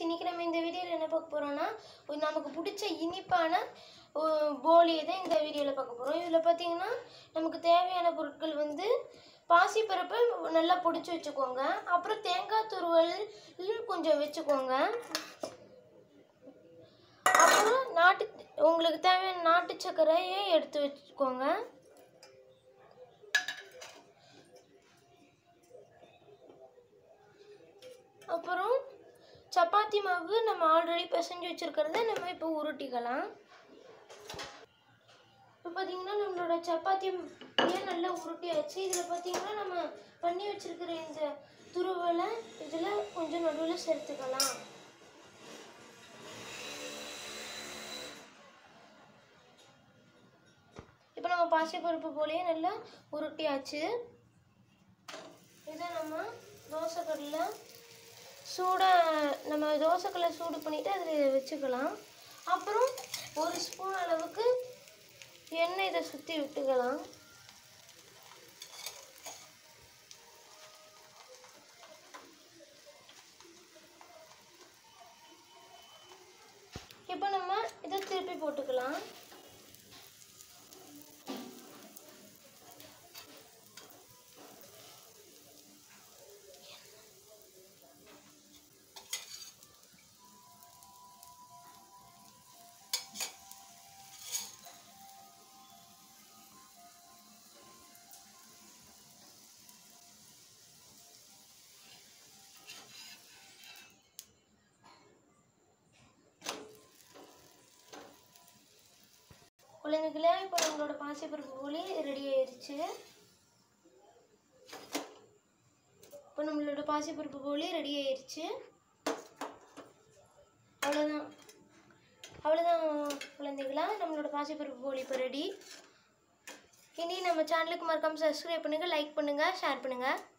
இன்றைக்கி நம்ம இந்த வீடியோவில் என்ன பார்க்க போகிறோம்னா நமக்கு பிடிச்ச இனிப்பான ஒ- போலியை தான் இந்த வீடியோவில் பார்க்க போகிறோம் இதில் பார்த்தீங்கன்னா நமக்கு தேவையான பொருட்கள் வந்து பாசிப்பருப்பை நல்லா பொடிச்சு வச்சுக்கோங்க அப்புறம் தேங்காய் துருவல் கொஞ்சம் வச்சுக்கோங்க அப்புறம் நாட்டு உங்களுக்கு தேவையான நாட்டு சர்க்கரையை எடுத்து வச்சுக்கோங்க அப்புறம் சப்பாத்தி மாவு நம்ம ஆல்ரெடி பிசைஞ்சு வச்சுருக்கிறத நம்ம இப்போ உருட்டிக்கலாம் இப்போ பார்த்தீங்கன்னா நம்மளோட சப்பாத்தி ஏன் நல்லா உருட்டியாச்சு இதில் பார்த்தீங்கன்னா நம்ம பண்ணி வச்சிருக்கிற இந்த துருவலை இதில் கொஞ்சம் நடுவில் சேர்த்துக்கலாம் இப்போ நம்ம பாசிப்பருப்பு போலயே நல்லா உருட்டியாச்சு இதை நம்ம தோசைக்கல்லில் சூடாக நம்ம தோசைக்கல்லை சூடு பண்ணிவிட்டு அதில் வச்சுக்கலாம் அப்புறம் ஒரு ஸ்பூன் அளவுக்கு எண்ணெய் இதை சுற்றி விட்டுக்கலாம் இப்போ நம்ம இதை திருப்பி போட்டுக்கலாம் குழந்தைகளே இப்போ நம்மளோட பாசிப்பருப்பு போலி ரெடி ஆயிருச்சு இப்போ நம்மளோட பாசிப்பருப்பு போலி ரெடி ஆயிருச்சு அவ்வளோதான் அவ்வளோதான் குழந்தைகளா நம்மளோட பாசிப்பருப்பு போலி இப்போ ரெடி இனி நம்ம சேனலுக்கு மறக்காம சப்ஸ்கிரைப் பண்ணுங்கள் லைக் பண்ணுங்கள் ஷேர் பண்ணுங்கள்